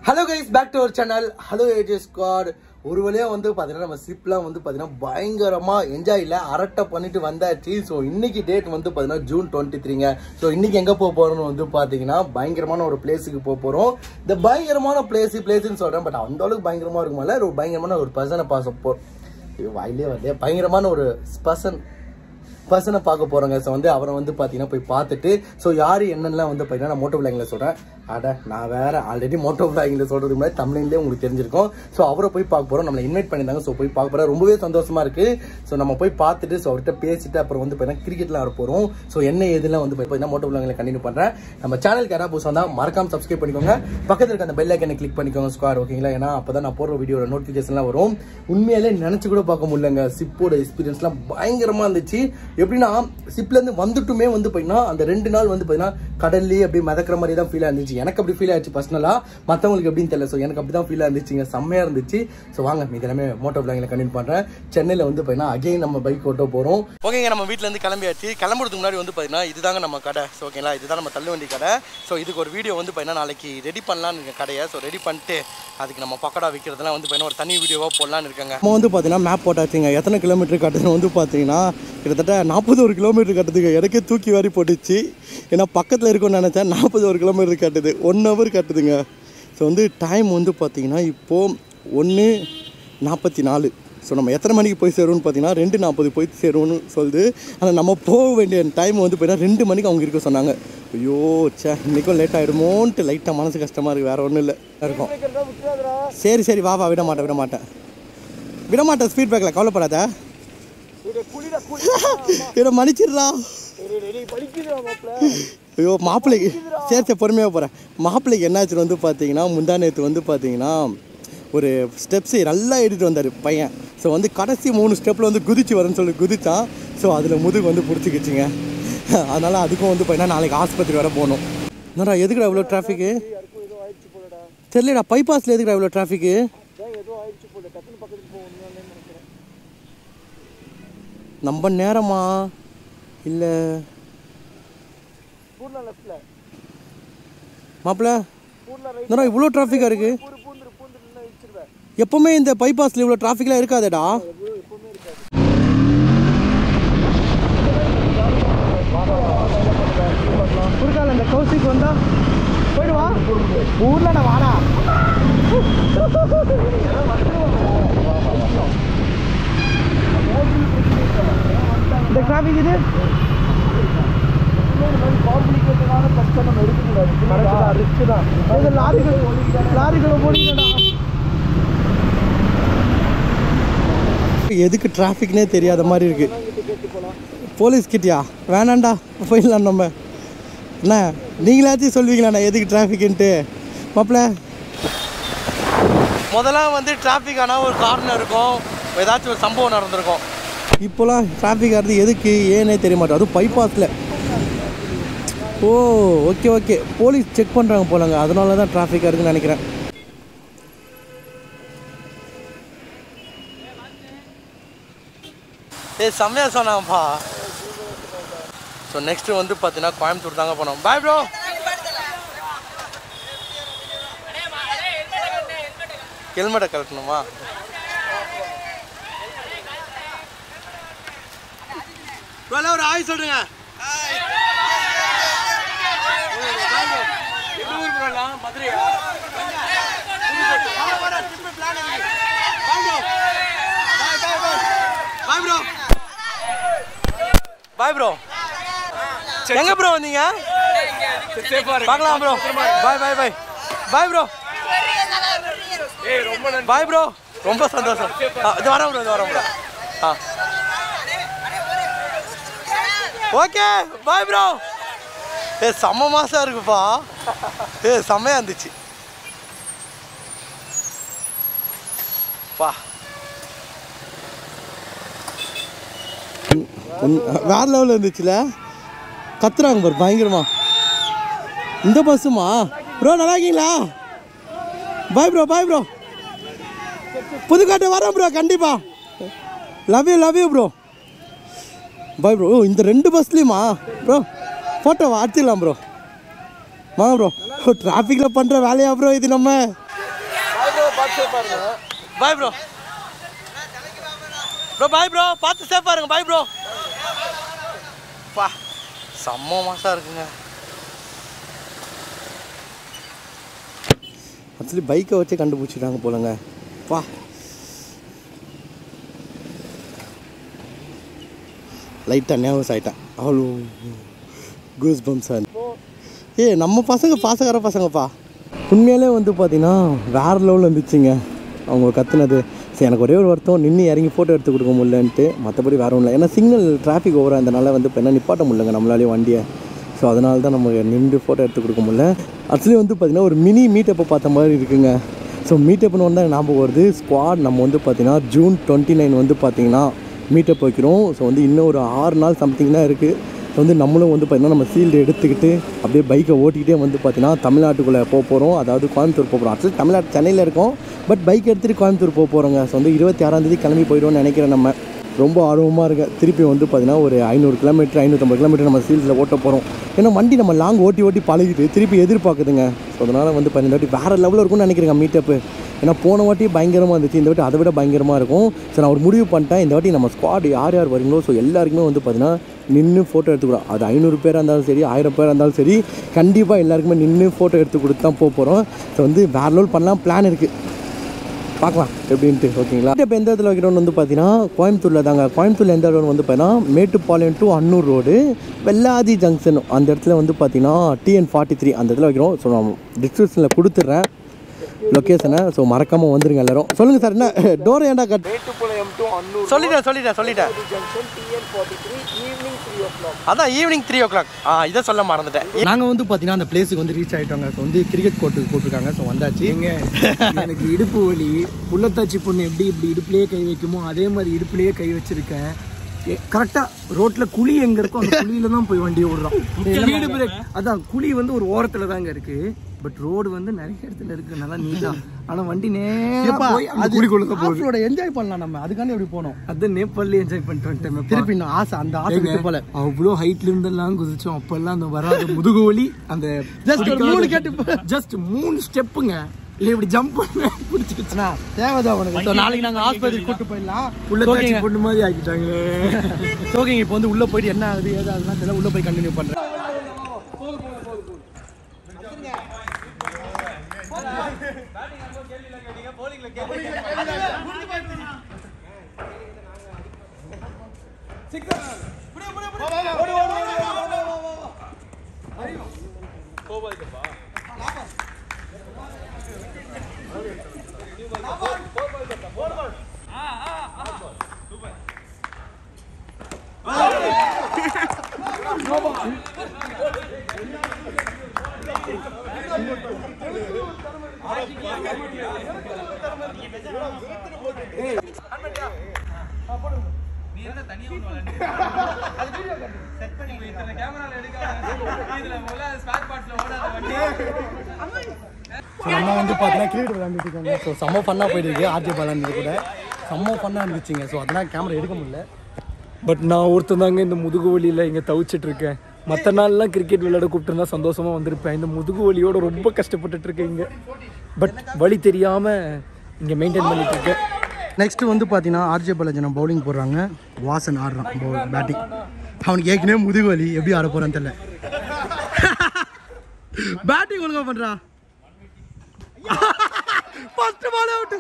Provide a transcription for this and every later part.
Hello guys back to our channel hello AJ squad ஒரு வழியா வந்து பார்த்தீங்கன்னா நம்ம சிப்லாம் வந்து பார்த்தீங்கன்னா பயங்கரமா என்ஜாய் இல்லை அரட்டை பண்ணிட்டு வந்தாச்சு ஸோ இன்னைக்கு டேட் வந்து பார்த்தீங்கன்னா ஜூன் டுவெண்ட்டி த்ரீங்க ஸோ இன்னைக்கு எங்கே போக போறோம்னு வந்து பார்த்தீங்கன்னா பயங்கரமான ஒரு பிளேஸுக்கு போக போகிறோம் இந்த பயங்கரமான பிளேஸ் பிளேஸ்ன்னு சொல்கிறேன் பட் அந்த அளவுக்கு பயங்கரமா இருக்குமால ஒரு பயங்கரமான ஒரு பர்சனை பாச போ ஐயோ, வாயிலே வரலையே பயங்கரமான ஒரு பர்சன் பர்சனை பார்க்க போறோங்க ஸோ வந்து அவரை வந்து பார்த்தீங்கன்னா போய் பார்த்துட்டு ஸோ யார் என்னெல்லாம் வந்து பார்த்தீங்கன்னா நான் மோட்டோ பிளாங்கில் சொல்கிறேன் அட நான் வேற ஆல்ரெடி மோட்டோ பிளாங்கில் சொல்கிறதுக்கு முன்னாடி தமிழ்லேயே உங்களுக்கு தெரிஞ்சிருக்கும் ஸோ அவரை போய் பார்க்க போகிறோம் நம்மளை இன்வைட் பண்ணியிருந்தாங்க ஸோ போய் பார்க்க போகிறோம் ரொம்பவே சந்தோஷமா இருக்கு ஸோ நம்ம போய் பார்த்துட்டு ஸோ அவர்கிட்ட பேசிட்டு அப்புறம் வந்து பார்த்தீங்கன்னா கிரிக்கெட்லாம் ஆட போகிறோம் ஸோ என்ன எதுலாம் வந்து பார்த்தீங்கன்னா மோட்டோ பிளாங்கில் கண்டினியூ பண்ணுறேன் நம்ம சேனலுக்கு யாராவது புதுசாக தான் மறக்காம சப்ஸ்கிரைப் பண்ணிக்கோங்க பக்கத்தில் இருக்க அந்த பெல் ஐக்கனை கிளிக் பண்ணிக்கோங்க ஸ்கொயர் ஓகேங்களா ஏன்னா அப்போ தான் நான் போடுற வீடியோட நோட்டிஃபிகேஷன்லாம் வரும் உண்மையிலே நினச்சி கூட பார்க்க முடியலங்க சிப்போட எக்ஸ்பீரியன்ஸ்லாம் பயங்கரமாக இருந்துச்சு எப்படின்னா சிப்லேருந்து வந்துட்டுமே வந்து பார்த்தீங்கன்னா அந்த ரெண்டு நாள் வந்து பார்த்தீங்கன்னா கடல்லேயே அப்படியே மிதக்கிற மாதிரி தான் ஃபீலாக இருந்துச்சு எனக்கு அப்படி ஃபீல் ஆச்சு பர்சனலாக மற்றவங்களுக்கு எப்படின்னு தெரியல ஸோ எனக்கு அப்படி தான் ஃபீலாக இருந்துச்சுங்க செம்மையாக இருந்துச்சு ஸோ வாங்க இது எல்லாமே மோட்டோ பிளாங்கில் கண்டினியூ பண்ணுறேன் சென்னையில் வந்து பார்த்தீங்கன்னா அகைன் நம்ம பைக் ஓட்ட போகிறோம் ஓகேங்க நம்ம வீட்டிலேருந்து கிளம்பியாச்சு கிளம்புறதுக்கு முன்னாடி வந்து பார்த்தீங்கன்னா இதுதாங்க நம்ம கடை ஸோ ஓகேங்களா இதுதான் நம்ம தள்ளுவண்டி கடை ஸோ இதுக்கு ஒரு வீடியோ வந்து பார்த்தீங்கன்னா நாளைக்கு ரெடி பண்ணலான்னு இருக்கேன் கடையை ஸோ ரெடி பண்ணிட்டு அதுக்கு நம்ம பக்கடா விற்கிறதுலாம் வந்து பார்த்தீங்கன்னா ஒரு தனி வீடியோவாக போடலான்னு இருக்காங்க நம்ம வந்து பார்த்தீங்கன்னா மேப் போட்டாச்சுங்க எத்தனை கிலோமீட்டர் கட்டுறது வந்து பார்த்தீங்கன்னா கிட்டத்தட்ட நாற்பது ஒரு கிலோமீட்டர் கட்டுதுங்க எனக்கே தூக்கி வாரி போட்டுச்சு ஏன்னா பக்கத்தில் இருக்கும்னு நினச்சேன் நாற்பது ஒரு கிலோமீட்டர் கட்டுது ஒன் ஹவர் கட்டுதுங்க ஸோ வந்து டைம் வந்து பார்த்தீங்கன்னா இப்போது ஒன்று நாற்பத்தி நாலு ஸோ நம்ம எத்தனை மணிக்கு போய் சேருவோம்னு பார்த்தீங்கன்னா ரெண்டு நாற்பது போய் சேருவோம்னு சொல்லுது ஆனால் நம்ம போக வேண்டிய டைம் வந்து பார்த்தீங்கன்னா ரெண்டு மணிக்கு அவங்க இருக்க சொன்னாங்க ஐயோ சே இன்றைக்கும் லேட் ஆகிடுமோன்ட்டு லைட்டாக மனசு கஷ்டமாக இருக்குது வேறு ஒன்றும் இல்லை இருக்கும் சரி சரி வா வா விட மாட்டேன் விட மாட்டேன் விட மாட்டேன் ஸ்பீட் பேக்கில் கவலைப்படாத இதை மன்னிச்சிடுறா ஐயோ மாப்பிள்ளைக்கு சரி சரி பொறுமையாக போகிறேன் மாப்பிள்ளைக்கு என்னாச்சுன்னு வந்து பார்த்தீங்கன்னா முந்தா நேற்று வந்து பார்த்தீங்கன்னா ஒரு ஸ்டெப்ஸு நல்லா எடுத்துட்டு வந்தார் பையன் ஸோ வந்து கடைசி மூணு ஸ்டெப்பில் வந்து குதிச்சு வரேன்னு சொல்லி குதிச்சான் ஸோ அதில் முதுகு வந்து பிடிச்சிக்கிச்சுங்க அதனால் அதுக்கும் வந்து பார்த்தீங்கன்னா நாளைக்கு ஆஸ்பத்திரி வர போகணும் என்னடா எதுக்குடா இவ்வளோ டிராஃபிக்கு தெரியலடா பைபாஸில் எதுக்குடா இவ்வளோ டிராஃபிக்கு நம்ம நேரமா இல்லை மாப்பிள்ள என்னடா இவ்வளோ டிராஃபிக்காக இருக்கு எப்பவுமே இந்த பைபாஸில் இவ்வளோ டிராஃபிக்லாம் இருக்காதேடா குறுக்கால இந்த கௌசிக்கு வந்தா போயிடுவா ஊர்லடா வாடா இந்த டிராஃபிக் இது லாரிகள் லாரிகளை போனீங்கடா எதுக்கு டிராஃபிக்னே தெரியாத மாதிரி இருக்கு போலீஸ் கிட்டயா வேணாண்டா போயிடலாம் நம்ம என்ன நீங்களாச்சும் சொல்வீங்களாண்ணா எதுக்கு டிராஃபிக்ன்ட்டு மாப்பிள்ள முதல்ல வந்து டிராஃபிக் ஆனால் ஒரு காரணம் இருக்கும் ஏதாச்சும் ஒரு சம்பவம் நடந்திருக்கும் இப்போலாம் டிராஃபிக் ஆகிறது எதுக்கு ஏன்னே தெரிய மாட்டோம் அதுவும் பைபாஸில் oh okay okay police check பண்ணுறாங்க போலங்க அதனால தான் டிராஃபிக்காக இருக்குன்னு நினைக்கிறேன் ஏய் செம்மையா சொன்னாங்கப்பா ஸோ நெக்ஸ்ட் வந்து பார்த்தீங்கன்னா கோயம்புத்தூர் தாங்க போனோம் பாய் ப்ரோ ஹெல்மெட்டை கழட்டணுமா ப்ரோ ஒரு ஆய் சொல்லுங்க எந்த ஊர் ப்ரோ எல்லாம் மதுரையா பாய் ப்ரோ பாய் ப்ரோ எங்க ப்ரோ வந்தீங்க பார்க்கலாம் bro bye bye bye bye bro bye bro ரொம்ப சந்தோஷம் ஆ, இது வரேன் ப்ரோ இது வரேன் ப்ரோ ஆ ஓகே பாய் ப்ரோ ஏ செம்ம மாசம் இருக்குப்பா ஏ செம்மையா இருந்துச்சு பா வேற லெவலில் இருந்துச்சுல கத்துறாங்க பாரு பயங்கரமா இந்த பஸ்ஸுமா ப்ரோ நல்லா இருக்கீங்களா பாய் ப்ரோ பாய் ப்ரோ புதுக்காட்டு வரேன் ப்ரோ கண்டிப்பா love you love you bro bye bro இந்த ரெண்டு பஸ்லேயுமா ப்ரோ ஃபோட்டோவா அடிச்சிடலாம் ப்ரோ வாங்க ப்ரோ டிராஃபிக்கில் பண்ணுற வேலையா ப்ரோ இது நம்ம bye bro bro bye bro பார்த்து சேஃபாக இருங்க பாய் ப்ரோ பா செம்ம மாசா இருக்குங்க ஆக்சுவலி பைக்கை வச்சே கண்டுபிடிச்சிட்டாங்க போலங்க பா லைட்டாக நேவஸ் ஆகிட்டேன் அவ்வளோ கூஸ் பம்ஸ் ஏ நம்ம பசங்க பாசக்கார பசங்கப்பா உண்மையாலே வந்து பார்த்தீங்கன்னா வேற லெவலில் இருந்துச்சுங்க அவங்க கத்துனது சரி எனக்கு ஒரே ஒரு வருத்தம் நின்று இறங்கி ஃபோட்டோ எடுத்து கொடுக்க முடியலன்ட்டு மற்றபடி வேற ஒன்றும் இல்லை ஏன்னா சிக்னல் டிராஃபிக் ஓவராக இருந்தனால வந்து இப்போ என்ன நிப்பாட்ட முடியலங்க நம்மளாலே வண்டியை ஸோ அதனால தான் நம்ம நின்று ஃபோட்டோ எடுத்து கொடுக்க முடியல ஆக்சுவலி வந்து பார்த்திங்கன்னா ஒரு மினி மீட்டப்பை பார்த்த மாதிரி இருக்குங்க ஸோ மீட்டப்னு வந்தால் ஞாபகம் வருது ஸ்குவாட் நம்ம வந்து பார்த்திங்கன்னா ஜூன் டுவெண்ட்டி நைன் வந்து பார்த்திங்கன்னா மீட்டப் வைக்கிறோம் ஸோ வந்து இன்னும் ஒரு ஆறு நாள் சம்திங் தான் இருக்குது ஸோ வந்து நம்மளும் வந்து பார்த்திங்கன்னா நம்ம ஃபீல்டு எடுத்துக்கிட்டு அப்படியே பைக்கை ஓட்டிக்கிட்டே வந்து பார்த்திங்கன்னா தமிழ்நாட்டுக்குள்ளே போக போகிறோம் அதாவது கோயம்புத்தூர் போக போகிறோம் ஆக்சுவலி தமிழ்நாட்டு சென்னையில் இருக்கோம் பட் பைக் எடுத்துகிட்டு கோயம்புத்தூர் போக போகிறோங்க ஸோ வந்து இருபத்தி ஆறாந்தேதி கிளம்பி போயிடுவோம்னு நினைக்கிறேன் நம்ம ரொம்ப ஆர்வமாக இருக்கேன் திருப்பி வந்து பார்த்திங்கன்னா ஒரு ஐநூறு கிலோமீட்டர் ஐநூற்றம்பது கிலோமீட்டர் நம்ம ஃபீல்டில் ஓட்ட போகிறோம் ஏன்னா வண்டி நம்ம லாங் ஓட்டி ஓட்டி பழகிட்டு திருப்பி எதிர்பார்க்குதுங்க ஸோ அதனால் வந்து பார்த்தீங்கன்னா வாட்டி வேறு லெவலில் இருக்கும்னு நினைக்கிறேங்க மீட்டப்பு ஏன்னா போன வாட்டி பயங்கரமாக இருந்துச்சு இந்த வாட்டி அதை விட பயங்கரமாக இருக்கும் ஸோ நான் ஒரு முடிவு பண்ணிட்டேன் இந்த வாட்டி நம்ம ஸ்குவாட் யார் யார் வரீங்களோ ஸோ எல்லாருக்குமே வந்து பார்த்தீங்கன்னா நின்று ஃபோட்டோ எடுத்துக்கிறோம் அது ஐநூறு பேராக இருந்தாலும் சரி ஆயிரம் பேராக இருந்தாலும் சரி கண்டிப்பாக எல்லாருக்குமே நின்று ஃபோட்டோ எடுத்து கொடுத்து தான் போக போகிறோம் ஸோ வந்து வேறு லெவல் பண்ணலாம் பிளான் இருக்குது பார்க்கலாம் எப்படின்ட்டு ஓகேங்களா இப்போ எந்த இடத்துல வைக்கிறோம்னு வந்து பார்த்தீங்கன்னா கோயம்புத்தூரில் தாங்க கோயம்புத்தூரில் எந்த இடம் வந்து பார்த்தீங்கன்னா Mettupalayam to Annur road Vellathi junction அந்த இடத்துல வந்து பார்த்தீங்கன்னா டிஎன் ஃபார்ட்டி த்ரீ அந்த இடத்துல வைக்கிறோம் ஸோ நான் டிஸ்கிரிப்ஷனில் கொடுத்துட்றேன் லொக்கேஷனை ஸோ மறக்காமல் வந்துருங்க எல்லாரும் சொல்லுங்கள் சார் என்ன டோர் ஏன்டா கட் மேட்டுப்பாளையம் டு அன்னூர் சொல்லிட்டேன் சொல்லிட்டேன் சொல்லிட்டேன் junction T N forty three evening three o'clock அதான் ஈவினிங் த்ரீ ஓ கிளாக் ஆ இதை சொல்ல மறந்துட்டேன் நாங்கள் வந்து பார்த்தீங்கன்னா அந்த பிளேஸுக்கு வந்து ரீச் ஆகிட்டோங்க ஸோ வந்து கிரிக்கெட் கோர்ட்டுக்கு போட்டிருக்காங்க ஸோ வந்தாச்சு ஏங்க எனக்கு இடுப்பு வலி புள்ளத்தாச்சி பொண்ணு எப்படி இப்படி இடுப்புலயே கை வைக்குமோ அதே மாதிரி இடுப்புலயே கை வச்சிருக்கேன் கரெக்டா ரோட்ல குழி எங்க இருக்கோ அந்த குழியில தான் போய் வண்டியை விடுறோம் வீடு பிரேக் அதான் குழி வந்து ஒரு ஓரத்துல தாங்க இருக்கு பட் ரோடு வந்து நிறைய இடத்துல இருக்கு நல்லா நீட்டா ஆனா வண்டி நேரா போய் அந்த குழிக்குள்ள தான் போகுது ஆஃப்ரோட என்ஜாய் பண்ணலாம் நம்ம அதுக்காண்டி எப்படி போனோம் அதான் நேபாள்ல என்ஜாய் பண்ணிட்டு வந்துட்டேன் திருப்பி இன்னும் ஆசை அந்த ஆசை விட்டு போல அவ்வளோ ஹைட்ல இருந்தெல்லாம் குதிச்சோம் அப்பெல்லாம் அந்த வராத முதுகு வலி அந்த Just ஒரு மூணு கேட்டு ஜஸ்ட் மூணு ஸ்டெப்புங்க இல்ல இப்படி ஜம்ப் பண்ண பிடிச்சிருச்சுனா தேவைதான் உனக்கு So, நாளைக்கு நாங்கள் ஆஸ்பத்திரி கூட்டு போயிடலாம் புள்ளத்தாச்சி பொண்ணு மாதிரி ஆக்கிட்டாங்களே ஓகேங்க இப்போ வந்து உள்ள போயிட்டு என்ன ஆகுது ஏது ஆகுதுன்னா தெரியல உள்ள போய் கண்டினியூ பண்றேன் ஸோ நம்ம வந்து பார்த்தீங்கன்னா கிரிக்கெட் விளையாண்டுட்டு இருக்காங்க ஸோ செம்ம ஃபன்னாக போயிட்டு இருக்கு ஆர்ஜே பாலாந்து கூட செம்ம ஃபன்னாக இருந்துச்சுங்க ஸோ அதெல்லாம் கேமரா எடுக்க முடியல பட் நான் ஒருத்தன் தாங்க இந்த முதுகு வலியில இங்க தவிச்சிட்டு இருக்கேன் மற்ற நாள்லாம் கிரிக்கெட் விளையாட கூப்பிட்டுருந்தா சந்தோஷமா வந்திருப்பேன் இந்த முதுகு வலியோட ரொம்ப கஷ்டப்பட்டுட்டு இருக்கேன் இங்க பட் வழி தெரியாம இங்க மெயின்டைன் பண்ணிட்டு இருக்கேன் நெக்ஸ்ட் வந்து பார்த்தீங்கன்னா ஆர்ஜே பாலாஜி பவுலிங் போடுறாங்க வாசன் ஆடுறான் பேட்டிங் அவனுக்கு ஏற்கனவே முதுகு வலி எப்படி ஆட போறான்னு தெரியல பேட்டிங் ஒழுங்கா பண்றான் first ball out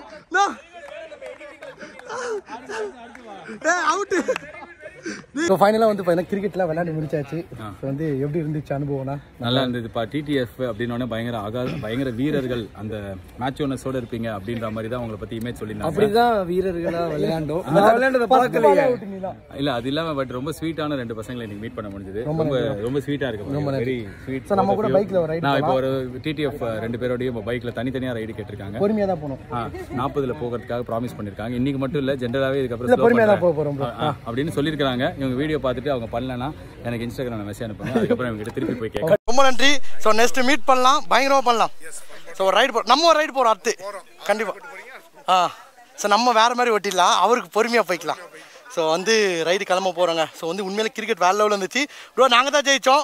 out so ஃபைனலாக வந்து பார்த்தீங்கன்னா கிரிக்கெட்லாம் விளையாடி முடிச்சாச்சு ஸோ வந்து எப்படி இருந்துச்சு அனுபவம்னா நல்லா இருந்ததுப்பா டிடிஎஃப் அப்படின்னோடனே பயங்கர ஆகா பயங்கர வீரர்கள் அந்த மேட்ச் ஓனர்ஸோட இருப்பீங்க அப்படின்ற மாதிரி தான் உங்களை பத்தி இமேஜ் சொல்லியிருந்தாங்க அப்படிதான் வீரர்களா விளையாண்டோம் நான் விளையாண்டதை பார்க்கலையே இல்ல அது இல்லாம பட் ரொம்ப ஸ்வீட்டான ரெண்டு பசங்களை இன்னைக்கு மீட் பண்ண முடிஞ்சது ரொம்ப ரொம்ப ஸ்வீட்டா இருக்கு வெரி ஸ்வீட் நம்ம கூட பைக்ல ஒரு ரைட் நான் இப்போ ஒரு டிடிஎஃப் ரெண்டு பேரோடய இப்போ பைக்ல தனித்தனியா ரைடு கேட்டிருக்காங்க பொறுமையாக தான் போகணும் நாற்பதுல போகிறதுக்காக ப்ராமிஸ் பண்ணிருக்காங்க இன்னைக்கு மட்டும் இல்ல ஜென்ரலாவே இதுக்கப்புறம் slow பொறுமையாக தான் பண்றேன். போக போகிறோம் ஆ, ஆ, அப்படின்னு சொல்லியிருக்காங்க இவங்க வீடியோ பார்த்துட்டு அவங்க பண்ணலன்னா எனக்கு இன்ஸ்டாகிராம் மெசேஜ் அனுப்புங்க அதுக்கப்புறம் இவங்க கிட்ட திருப்பி போய் கேட்க ரொம்ப நன்றி ஸோ நெக்ஸ்ட் மீட் பண்ணலாம் பயங்கரமாக பண்ணலாம் ஸோ ஒரு ரைடு போ நம்ம ஒரு ரைடு போகிறோம் அடுத்து கண்டிப்பாக ஆ ஸோ நம்ம வேறு மாதிரி ஓட்டிடலாம் அவருக்கு பொறுமையாக போய்க்கலாம் ஸோ வந்து ரைடு கிளம்ப போகிறோங்க ஸோ வந்து உண்மையிலே கிரிக்கெட் வேற லெவலில் இருந்துச்சு ப்ரோ நாங்கள் தான் ஜெயித்தோம்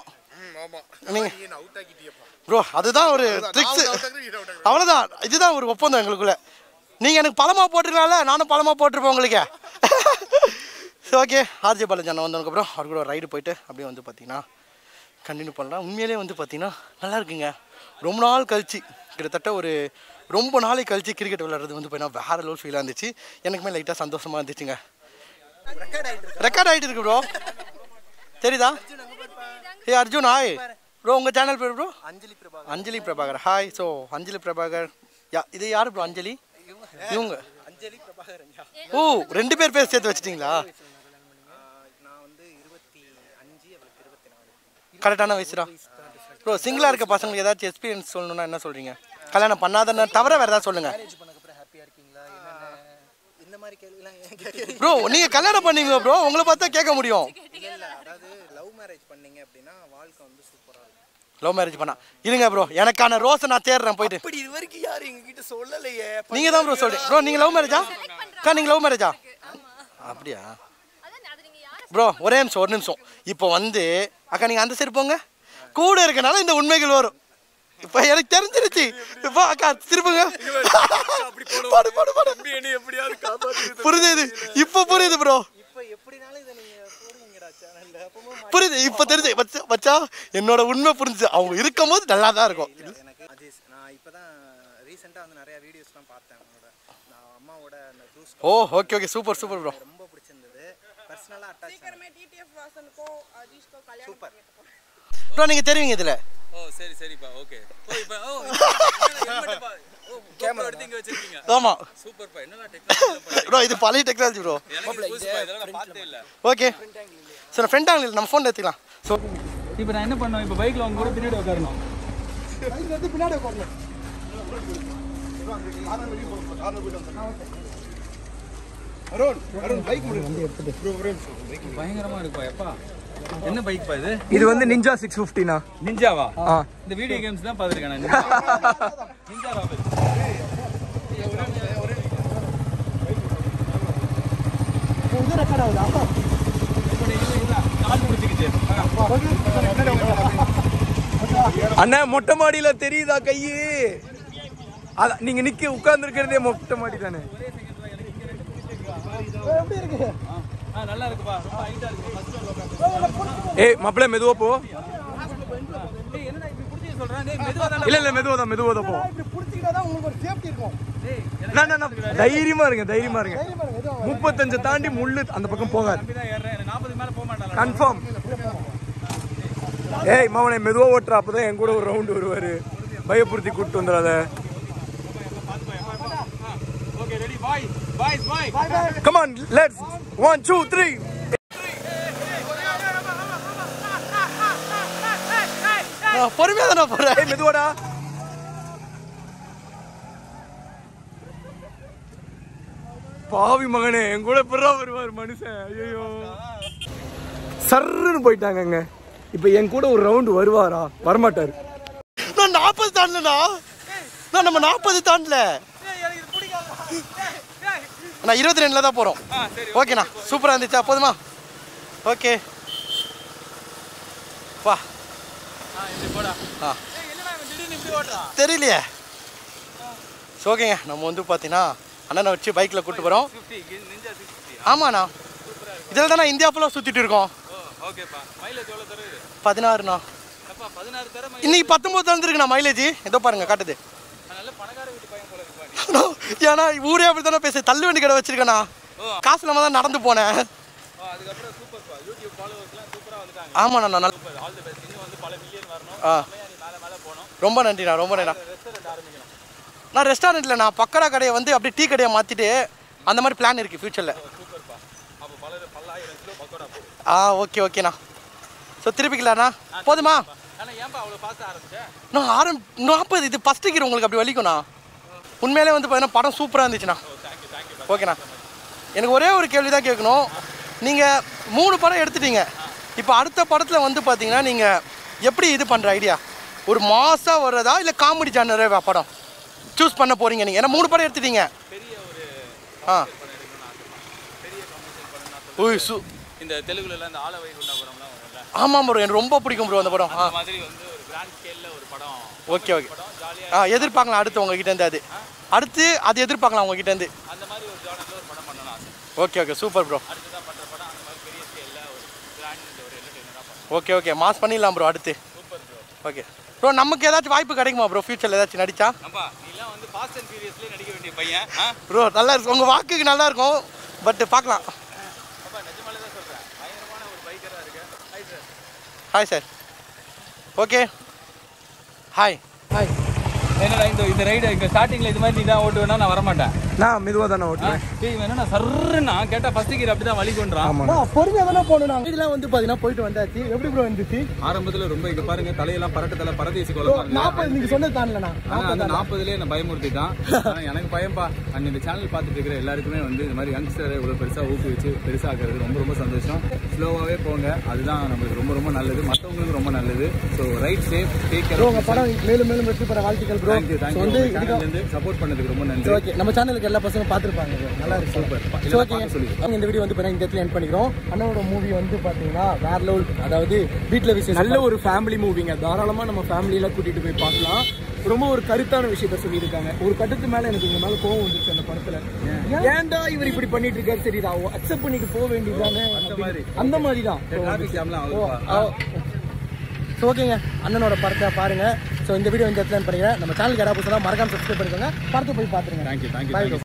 நீங்கள் ப்ரோ அதுதான் ஒரு ட்ரிக்ஸ் அவ்வளோதான் இதுதான் ஒரு ஒப்பந்தம் எங்களுக்குள்ள நீங்கள் எனக்கு பழமாக போட்டிருக்கலாம்ல நானும் பழமாக போட்டிருப்பேன் உங்களுக்கு ஓகே ஆர்ஜே பாலாஜி அண்ணன் வந்ததுக்கப்புறம் அவர் கூட ரைடு போயிட்டு அப்படியே வந்து பார்த்தீங்கன்னா கண்டினியூ பண்ணலாம் உண்மையிலே வந்து பார்த்தீங்கன்னா நல்லா இருக்குங்க ரொம்ப நாள் கழிச்சு கிட்டத்தட்ட ஒரு ரொம்ப நாளைக்கு கழிச்சு கிரிக்கெட் விளையாடுறது வந்து பார்த்தீங்கன்னா வேற லெவல் ஃபீலாக இருந்துச்சு எனக்குமே லைட்டாக சந்தோஷமாக இருந்துச்சுங்க ரெக்கார்ட் ஆகிட்டு இருக்கு ப்ரோ தெரியுதா ஏ அர்ஜுன் ஹாய் ப்ரோ உங்கள் சேனல் பேர் bro Anjali Prabhakar Anjali Prabhakar hi so Anjali Prabhakar yeah இது யார் ப்ரோ அஞ்சலி இவங்க அஞ்சலி பிரபாகர் ஓ ரெண்டு பேர் பேர் சேர்த்து வச்சிட்டிங்களா கரெக்டான வயசுடா ப்ரோ சிங்கிளாக இருக்க பசங்களுக்கு ஏதாச்சும் எக்ஸ்பீரியன்ஸ் சொல்லணும்னா என்ன சொல்கிறீங்க கல்யாணம் பண்ணாதன்னு தவிர வேறு ஏதாவது சொல்லுங்கள் இந்த மாதிரி கேள்விலாம் ஏன் கேட்குறீங்க ப்ரோ நீங்கள் கல்யாணம் பண்ணீங்க ப்ரோ உங்களை பார்த்தா கேட்க முடியும் இல்லை அதாவது லவ் மேரேஜ் பண்ணீங்க அப்படின்னா வாழ்க்கை வந்து சூப்பராக இருக்கும் லவ் மேரேஜ் பண்ணா இருங்க ப்ரோ எனக்கான ரோஸை நான் தேடுறேன் போயிட்டு இப்படி இது வரைக்கும் யாரும் எங்ககிட்ட சொல்லலையே நீங்க தான் ப்ரோ சொல்றீங்க ப்ரோ நீங்க லவ் மேரேஜா அக்கா நீங்க லவ் மேரேஜா அப்படியா ப்ரோ ஒரே நிமிஷம் ஒரு நிமிஷம் இப்போ வந்து அக்கா நீங்க அந்த சைடு போங்க கூட இருக்கனால இந்த உண்மைகள் வரும் இப்போ எனக்கு தெரிஞ்சிருச்சு இப்போ அக்கா திருப்புங்க பாடு பாடு பாடு புரியுது இப்போ புரியுது ப்ரோ இப்போ எப்படினாலும் இதை நீங்கள் போடுவீங்கடா சேனலில் அப்போ புரியுது இப்போ தெரிஞ்சு மச்சா மச்சா என்னோட உண்மை புரிஞ்சு அவங்க இருக்கும் போது நல்லா தான் இருக்கும் எனக்கு அஜீஸ் நான் இப்போ தான் ரீசெண்டாக வந்து நிறையா வீடியோஸ்லாம் பார்த்தேன் உங்களோட நான் அம்மாவோட அந்த cruise oh okay okay super super bro ரொம்ப பிடிச்சிருந்தது பர்சனலாக அட்டாச் சூப்பர் ப்ரோ நீங்க தெரிவிங்க இதுல ஓ சரி சரிப்பா ஓகே ஓ இப்போ ஓ கேமரா எடுத்து இங்க வச்சிருக்கீங்க ஆமா சூப்பர்ப்பா என்னடா டெக்னாலஜி ப்ரோ இது பழைய டெக்னாலஜி ப்ரோ எனக்கு புதுசுப்பா இதெல்லாம் நான் பார்த்தே இல்ல ஓகே சார் ஃப்ரெண்ட் ஆங்கிள் நம்ம ஃபோன் எடுத்துக்கலாம் ஸோ இப்போ நான் என்ன பண்ணோம் இப்போ பைக்ல அவங்க கூட பின்னாடி உட்காரணும் பயங்கரமா இருக்குப்பா எப்பா என்ன பைக் பா இது இது வந்து நிஞ்சா சிக்ஸ் ஃபிஃப்டினா நிஞ்சாவா ஆ இந்த வீடியோ கேம்ஸ் தான் பார்த்துருக்கேன் நான் நிஞ்சா. நிஞ்சா ராபல் கால் முடிச்சுக்கிச்சு அண்ணா மொட்டை மாடியில தெரியுதா கையு அத நீங்க நிக்க உட்கார்ந்து இருக்கிறதே மொட்டை மாடி தானே ஆ நல்லா இருக்குப்பா ரொம்ப ஹைட்டா இருக்கு ஃபர்ஸ்ட் ஏய் மாப்பிள்ள மெதுவா போ டேய் என்னடா இப்படி புடிச்சு சொல்றேன் டேய் மெதுவா தான் இல்ல இல்ல மெதுவா தான் மெதுவா தான் போ அண்ணா, அண்ணா, அண்ணா, தைரியமா இருங்க தைரியமா இருங்க முப்பத்தஞ்சு தாண்டி முள்ளு அந்த பக்கம் போகாது நம்பி தான் ஏறேன் எனக்கு 40 மேல போக மாட்டாங்க கன்ஃபார்ம் ஏய் மாவனை மெதுவா ஓட்டுற அப்பதான் என் கூட ஒரு ரவுண்ட் வருவாரு பயப்படுத்தி கூட்டு வந்துடாத okay ready bye bye bye come on let's one two three பொறுமையாக தானே போகிறேன் ஏய் மெதுவாடா பாவி மகனே என் கூட பிறா வருவார் மனுஷன் ஐயோ சர்ருன்னு போயிட்டாங்கங்க இப்போ என் கூட ஒரு ரவுண்ட் வருவாரா வரமாட்டாரு நான் நாற்பது தாண்டலண்ணா நான் நம்ம நாற்பது தாண்டல நான் இருபத்தி ரெண்டில் தான் போகிறோம் ஓகேண்ணா சூப்பராக இருந்துச்சா போதுமா ஓகே வா ஆ தெரியலையே சரி, ஓகேங்க நம்ம வந்து பார்த்தீங்கன்னா அண்ணனை வச்சு பைக்கில் கூப்பிட்டு போகிறோம் நிஞ்சா 650 ஆமாண்ணா இதில் தானே இந்தியா ஃபுல்லாக சுற்றிட்டு இருக்கோம் ஓ ஓகேப்பா மைலேஜ் எவ்வளவு தருது பதினாறுண்ணா அப்பா 16 தர மைலேஜ் இன்னைக்கு பத்தொம்போது தந்துருக்குண்ணா மைலேஜ் ஏதோ பாருங்க காட்டுது நல்ல பணக்கார வீட்டு பையன் போல இருப்பா நீ ஏன்னா ஊரே அப்படி தானே பேச தள்ளு வண்டி கடை வச்சிருக்கேண்ணா காசு இல்லாம தான் நடந்து போனேன் ஓ அதுக்கப்புறம் சூப்பர்ப்பா யூடியூப் ஃபாலோவர்ஸ்லாம் சூப்பரா வந்துட்டாங்க ஆமாண்ணா நான் நல்ல சூப்பர் ஆல் தி பெஸ்ட் இன்னும் வந்து பல மில்லியன் வரணும் ஆ செம்மையா நீ மேல மேல போகணும் ரொம்ப நன்றிண்ணா ரொம்ப நன்றி ரெஸ்டாரண்ட் ஆரம்பிக்கணும் நான் ரெஸ்டாரண்ட்டில் நான் பக்கடா கடையை வந்து அப்படியே டீ கடையை மாற்றிட்டு அந்த மாதிரி பிளான் இருக்குது ஃப்யூச்சரில் சூப்பர்ப்பா அப்போ பல பல்லாயிரம் கிலோ பக்கோடா போடும் ஆ ஓகே ஓகேண்ணா ஸோ திருப்பிக்கலாண்ணா போதுமா ஆனா ஏன்பா அவ்வளவு ஃபாஸ்ட்டாக ஆரம்பிச்சேன் நான் ஆரம் நாற்பது இது ஃபஸ்ட்டு கீர் உங்களுக்கு அப்படி வலிக்கும்ண்ணா உண்மையிலே வந்து பார்த்தீங்கன்னா படம் சூப்பராக இருந்துச்சுண்ணா தேங்க்யூ தேங்க்யூ ஓகேண்ணா எனக்கு ஒரே ஒரு கேள்வி தான் கேட்கணும் நீங்கள் மூணு படம் எடுத்துட்டீங்க இப்போ அடுத்த படத்தில் வந்து பார்த்தீங்கன்னா நீங்கள் எப்படி இது பண்ணுற ஐடியா ஒரு மாசாக வர்றதா இல்லை காமெடி ஜானரே படம் சூஸ் பண்ண போகிறீங்க நீங்கள் ஏன்னா மூணு படம் எடுத்துட்டீங்க ஆ ஓய் சு இந்த தெலுங்குல எல்லாம் இந்த ஆலவை குண்டாபுரம்லாம் வரும்ல ஆமாம் ப்ரோ எனக்கு ரொம்ப பிடிக்கும் ப்ரோ அந்த படம் ஆ அந்த மாதிரி வந்து ஒரு கிராண்ட் ஸ்கேல்ல ஒரு படம் ஓகே ஓகே ஆ எதிர்பார்க்கலாம் அடுத்து உங்ககிட்ட இருந்து அது அடுத்து அது எதிர்பார்க்கலாம் உங்ககிட்ட இருந்து அந்த மாதிரி ஒரு ஜானர்ல ஒரு படம் பண்ணணும் ஆசை ஓகே ஓகே சூப்பர் ப்ரோ அடுத்ததான் பண்ற படம் அந்த மாதிரி பெரிய ஸ்கேல்ல ஒரு கிராண்ட் ஒரு என்டர்டெய்னரா பண்ணணும் ஓகே ஓகே மாஸ் பண்ணிடலாம் ப்ரோ அடுத்து ஓகே ப்ரோ நமக்கு ஏதாச்சும் வாய்ப்பு கிடைக்குமா ப்ரோ ஃபியூச்சரில் ஏதாச்சும் நடிச்சா நம்பா நீலாம் வந்து ஃபாஸ்ட் அண்ட் ஃபியூரியஸ்லயே நடிக்க வேண்டிய பையன் ஆ ப்ரோ நல்லா இருக்கும் உங்கள் வாக்குக்கு நல்லா இருக்கும் பட் பார்க்கலாம் அப்பா நிஜமாலே தான் சொல்றேன் பயங்கரமான ஒரு பைக்கரா இருக்கு hi sir hi sir okay hi hi என்னடா இந்த இந்த ரைடு இங்க ஸ்டார்டிங்ல இது மாதிரி நீ தான் ஓட்டுவேனா நான் வர மாட்டேன் நான் மெதுவாக தானே ஓட்டுவேன் டேய் இவன் என்னடா சர்ருன்னா கேட்டா ஃபர்ஸ்ட் கியர் அப்படிதான் வலி கொண்டுறான் பொறுமையாக தானே போகணும் நாங்கள் இதெல்லாம் வந்து பார்த்தீங்கன்னா போயிட்டு வந்தாச்சு எப்படி ப்ரோ இருந்துச்சு ஆரம்பத்துல ரொம்ப இங்க பாருங்க தலையெல்லாம் பரட்ட தலை பரதேசி குழம்பா இருந்தது. நாற்பது நீங்கள் சொன்னது தானலண்ணா ஆனா அந்த நாற்பதுலயே என்ன பயமுறுத்திட்டான் ஆனா எனக்கு பயம்பா அண்ட் இந்த சேனல் பார்த்துட்டு இருக்கிற எல்லாருக்குமே வந்து இந்த மாதிரி யங்ஸ்டரை இவ்வளவு பெருசா ஊக்குவிச்சு பெருசாக்குறது ரொம்ப ரொம்ப சந்தோஷம் ஸ்லோவாவே போங்க அதுதான் நம்மளுக்கு ரொம்ப ரொம்ப நல்லது மற்றவங்களுக்கு ரொம்ப நல்லது so ride safe take care bro உங்கள் படம் மேலும் மேலும் வெற்றி பெற வாழ்த்துக்கள் ப்ரோ தேங்க்யூ தேங்க்யூ வந்து சேனல்ல இருந்து சப்போர்ட் பண்ணதுக்கு ரொம்ப நன்றி ஓகே நம்ம சேனலுக்கு எல்லா பசங்களும் பார்த்துருப்பாங்க bro. நல்லா இருக்கு Super. சரி இல்லைன்னா ஓகே பார்க்க சொல்லி. அவங்க இந்த வீடியோ வந்து பார்த்தீங்கன்னா இந்த இடத்துல என் பண்ணிக்கிறோம் அண்ணனோட மூவி வந்து பார்த்தீங்கன்னா வேற லெவல் அதாவது வீட்டில் விஷயம் நல்ல ஒரு ஃபேமிலி மூவிங்க தாராளமாக நம்ம ஃபேமிலியில கூட்டிட்டு போய் பார்க்கலாம் ரொம்ப ஒரு கருத்தான விஷயத்த சொல்லியிருக்காங்க ஒரு கட்டத்து மேல எனக்கு உங்க மேல கோவம் வந்துச்சு அந்த படத்துல ஏன்டா இவர் இப்படி பண்ணிட்டு இருக்காரு சரி இதை அக்செப்ட் பண்ணிட்டு போக வேண்டியதுதானே மாதிரி. அந்த மாதிரி தான் டிராஃபிக் ஜாம்லாம் ஆகுதுப்பா ஸோ ஓகேங்க அண்ணனோட படத்தை பாருங்க ஸோ இந்த வீடியோ இந்த இடத்துல பண்ணிக்கிறேன் நம்ம சேனலுக்கு யாராவது புதுசாக மறக்காம சப்ஸ்கிரைப் பண்ணிக்கோங்க படத்தை போய் பார்த்துருங்க தேங்க்யூ தேங்க்யூ Bye. தேங்க்யூ